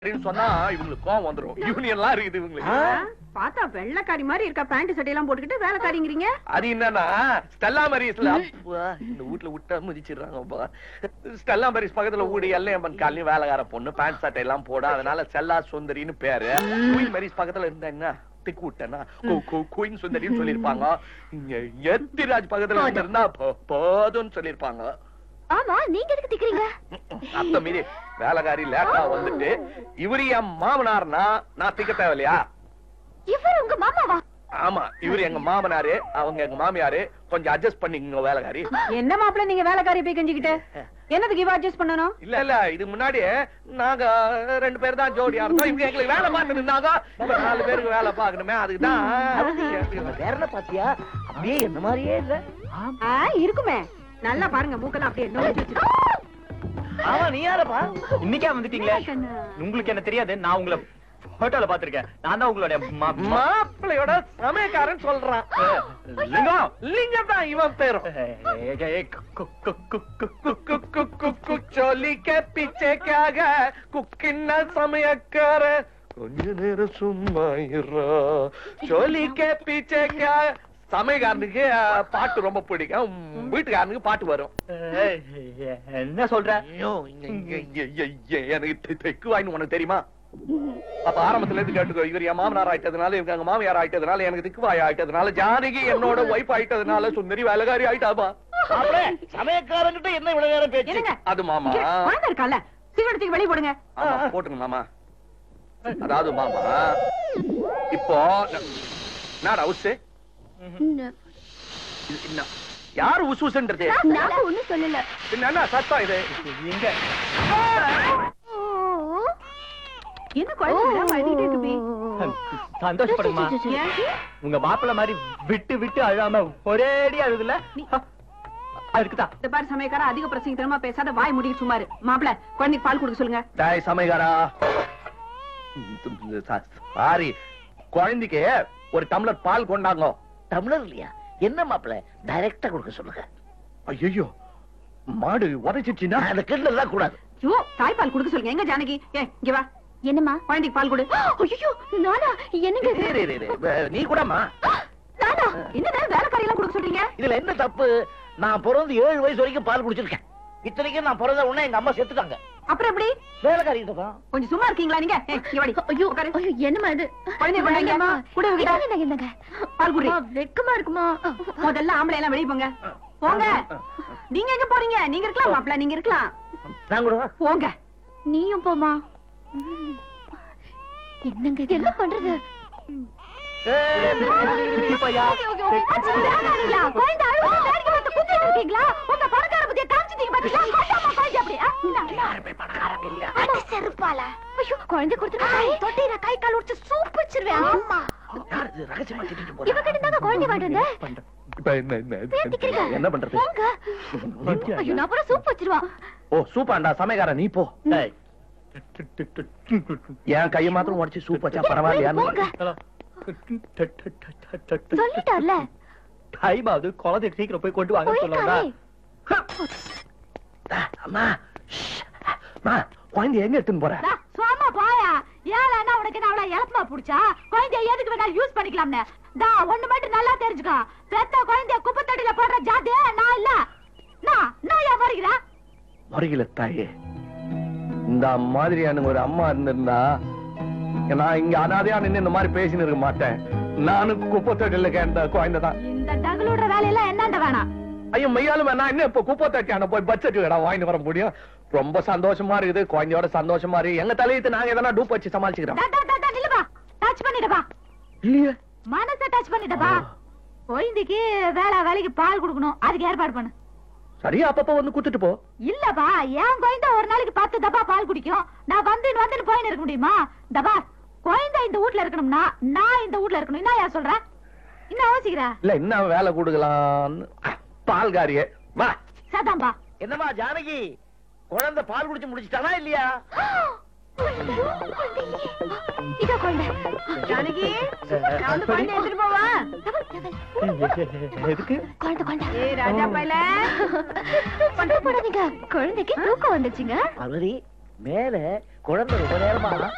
அப்படின்னு சொன்னா இவங்களுக்கு கோவம் வந்துரும் யூனியன்லாம் இருக்குது இவங்களுக்கு பார்த்தா வெள்ளக்காரி மாதிரி இருக்கா பேண்ட் சட்டை எல்லாம் போட்டுக்கிட்டு வேலைக்காரிங்கிறீங்க அது என்னன்னா ஸ்டெல்லா மரிஸ்ல அப்பா, இந்த வீட்ல விட்டா மிதிச்சிடுறாங்கப்பா ஸ்டெல்லா மரிஸ் பக்கத்துல வீடு எல்லையம்மன் காலனி வேலைக்கார பொண்ணு பேண்ட் சட்டை எல்லாம் போட அதனால ஸ்டெல்லா சுந்தரின்னு பேரு குயின் மரிஸ் பக்கத்துல இருந்தா என்ன டிக்கு விட்டேன்னா குயின் சுந்தரின்னு சொல்லிருப்பாங்க இங்க எத்திராஜ் பக்கத்துல இருந்தா போ- போதும்னு சொல்லிருப்பாங்க ஆமா நீங்க எதுக்கு திக்கிறீங்க அத்த மீறி வேலைக்காரி லேட்டா வந்துட்டு இவரு என் மாமனார்னா நான் திக்க தேவையில்லையா இவர் உங்க மாமாவா ஆமா இவரு எங்க மாமனாரு அவங்க எங்க மாமியாரு கொஞ்சம் அட்ஜஸ்ட் பண்ணிக்கங்க வேலைக்காரி என்ன மாப்பிள்ள நீங்க வேலைக்காரி போய் கெஞ்சிக்கிட்டு என்னதுக்கு இவ அட்ஜஸ்ட் பண்ணணும் இல்ல இல்ல இது முன்னாடி நாங்க ரெண்டு பேர் தான் ஜோடியா இருந்தோம் இவங்க எங்களுக்கு வேலை பார்த்துட்டு இருந்தாங்க இப்ப நாலு பேருக்கு வேலை பார்க்கணுமே அதுக்குதான் வேற பாத்தியா அப்படியே என்ன மாதிரியே இல்ல ஆ, இருக்குமே நல்லா பாருங்க மூக்கெல்லாம் அப்படியே நோக்கி வச்சிருக்கு ஆமா நீ யாரப்பா இன்னைக்கே வந்துட்டீங்களே கண்ணு. உங்களுக்கு என்ன தெரியாது நான் உங்களை போட்டோல பாத்திருக்கேன் நான் தான் உங்களுடைய மா- மா- மாப்பிள்ளையோட சமயக்காரன் சொல்றான் லிங்கம் லிங்கம் தான் இவன் பேரும் ஏய், ஏய், ஏய், கு- கு- கு- கு- கு- கு- कुक कुक कुक कुक चोली के पीछे क्या गया कुकिन्ना சமயக்கார கொஞ்ச நேரம் சும்மா இருடா. சோலி கே பீச்சே கே சமயக்காரனுக்கு அஹ், பாட்டு ரொம்ப பிடிக்கும் வீட்டுக்காரனுக்கு பாட்டு வரும் ஏய், என்ன சொல்ற ஐயோ, ஐய, ஐய, ஐய, ஐய, எனக்கு தெ- தெக்கு வாயின்னு உனக்கு தெரியுமா அப்ப ஆரம்பத்துல இருந்து கேட்டுக்கோ இவர் என் மாமனார் ஆயிட்டதுனால இவங்க எங்க மாமியார் ஆயிட்டதுனால எனக்கு திக்குவாய் ஆயிட்டதுனால ஜானகி என்னோட ஒய்ஃப் ஆயிட்டதுனால சுந்தரி வேலைக்காரி ஆயிட்டாப்பா அப்படியே சமயக்காரங்கிட்ட என்ன இவ்வளவு நேரம் பேச்சு என்னங்க அது மாமா இங்க குழந்தை இருக்கல்ல சிகரெட்டுக்கு வெளிய போடுங்க ஆமா, போட்டுங்க மாமா அதாவது மாமா இப்போ என்னடா உசு யாரு உசு உசுன்றது நான் ஒண்ணும் சொல்லல பின்ன என்ன சத்தம் இது இங்க என்ன குழந்தை விடாம அழுதுகிட்டே இருக்கு பி? சந்தோஷப்படுமா ஏன்? உங்க மாப்பிள்ள மாதிரி விட்டு விட்டு அழாம ஒரேடி அழுதுல அதுக்குதான் இந்த பாரு சமயக்கார அதிக பிரசங்கத்தனமா பேசாத வாய் முடிக்க சுமாரு மாப்பிள்ள குழந்தைக்கு பால் கொடுக்க சொல்லுங்க டாய் சமைகாரா சாரி குழந்தைக்கு ஒரு டம்ளர் பால் கொண்டாங்க டம்ளர் இல்லையா என்ன மாப்பிள டைரக்டா கொடுக்க சொல்லுங்க ஐயோ மாடு உரைச்சிச்சுன்னா அந்த கிண்டல் எல்லாம் கூடாது ஐயோ தாய்ப்பால் கொடுக்க சொல்லுங்க எங்க ஜானகி ஏ இங்க வா என்னம்மா குழந்தைக்கு பால் கொடு ஐயோ நானா என்னங்க இது? இரு, இரு, இரு. அஹ், நீ கூடமா நானா என்னடா வேலைக்காரி எல்லாம் கொடுக்க சொல்றீங்க இதுல என்ன தப்பு நான் பிறந்து ஏழு வயசு வரைக்கும் பால் குடிச்சிருக்கேன் இத்தனைக்கும் நான் பிறந்த உடனே எங்க அம்மா செத்துட்டாங்க அப்புறம் எப்படி வேலைக்காரிகிட்ட தான் கொஞ்சம் சும்மா இருக்கீங்களா நீங்க ஏய், இங்க வாடி ஐயோ உட்காரு. ஐயோ என்னம்மா இது குழந்தைய கொண்டாங்க. வேண்டாம்மா. குடு இவகிட்ட. என்னங்க, என்னங்க பால் குடி அம்மா, வெட்கமா இருக்குமா முதல்ல ஆம்பளை எல்லாம் வெளிய போங்க போங்க நீங்க எங்க போறீங்க நீங்க இருக்கலாம் மாப்பிள்ள நீங்க இருக்கலாம் நான் கூட போங்க நீயும் போமா என்னங்க இது? என்ன பண்றது பையா அச்சி, வேணாங்களா? குழந்தை அழுவுது, வேடிக்கை பார்த்து குத்திட்டு இருக்கீங்களா? உங்க பணக்கார புத்தியை காமிச்சிட்டீங்க பாத்தீங்களா? கொண்டாம்மா குழந்தை அப்படி, ஆ? இந்தா. அடி செருப்பால. ஐயோ, குழந்தை கொடுத்துருங்க. தாய், தொட்டியில கை கால் உடைச்சு சூப் வச்சிருவேன். ஆமா. யார் இது ரகசியமா திட்டிட்டு போறா? இவகிட்ட தாங்க குழந்தை வாங்கிட்டு வந்தேன். இப்ப என்ன என்ன ஏன் திக்கிறீங்க? என்ன பண்றது போங்க. ஐயோ, நான் அப்புறம் சூப் வச்சிருவா. ஓ சூப்பாண்டா சமயக்கார நீ போ ஏய். என் கைய மாத்திரம் உடைச்சு சூப் வச்சா பரவாயில்லையா போங்க. சொல்லிட்டார்ல. டைம் ஆகுது குழந்தை சீக்கிரம் போய் கொண்டு வாங்க சொல்லுவாங்க போயிருக்காரே. அம்மா ஷ். அம்மா குழந்தை எங்க எடுத்துன்னு போற டா, சும்மா போயா ஏலன்னா உனக்கு என்ன அவ்வளவு இழப்பமா புடிச்சா குழந்தைய எதுக்கு வேணாலும் யூஸ் பண்ணிக்கலாம்னு டா ஒண்ணு மட்டும் நல்லா தெரிஞ்சுக்கோ பெத்த குழந்தைய குப்பை தொட்டில போடுற ஜாதி நான் இல்ல நான் நான் ஏன் வருகிறேன் முறையில தாயே இந்த மாதிரியான ஒரு அம்மா இருந்திருந்தா நான் இங்க அனாதையா நின்னு இந்த மாதிரி பேசின்னு இருக்க மாட்டேன் நானும் குப்பை தொட்டில கேட்ட குழந்தை தான் இந்த டகுலுடுற வேலையெல்லாம் என்னண்ட வேணாம் ஐயோ மெய்யாலும் வேணா என்ன இப்ப குப்பை தட்டியான போய் பட்ஜெட் வேடா வாங்கிட்டு வர முடியும் ரொம்ப சந்தோஷமா இருக்குது குழந்தையோட சந்தோஷமா இருக்கு எங்க தலையத்து நாங்க எதனா டூப் வச்சு சமாளிச்சுக்கிறோம் டா, டா, டா, டா, நில்லுப்பா டச் பண்ணிடுப்பா இல்லையே மனச டச் பண்ணிடுப்பா குழந்தைக்கு வேலை வேலைக்கு பால் கொடுக்கணும் அதுக்கு ஏற்பாடு பண்ணு சரியா அப்பப்ப வந்து குத்துட்டு போ இல்லப்பா என் குழந்தை ஒரு நாளைக்கு பத்து டப்பா பால் குடிக்கும் நான் வந்து வந்து போயின்னு இருக்க முடியுமா டப்பா குழந்தை இந்த வீட்ல இருக்கணும்னா நான் இந்த வீட்ல இருக்கணும் என்ன யார் சொல்ற என்ன யோசிக்கிற இல்ல என்ன வேலை கொடுக்கலாம்னு பால்காரியே வா சதாம்பா என்னம்மா ஜானகி குழந்தை பால் குடிச்சு முடிச்சிட்டானா இல்லையா இதோ குழந்தை. ஜானகி நான் வந்து குழந்தை எடுத்துட்டு போவா எதுக்கு குழந்தை, குழந்தை. ஏ ராஜா பையல சண்டை போடாதீங்க. குழந்தைக்கு தூக்கம் வந்துச்சுங்க பார்வதி மேல குழந்தை ரொம்ப நேரமா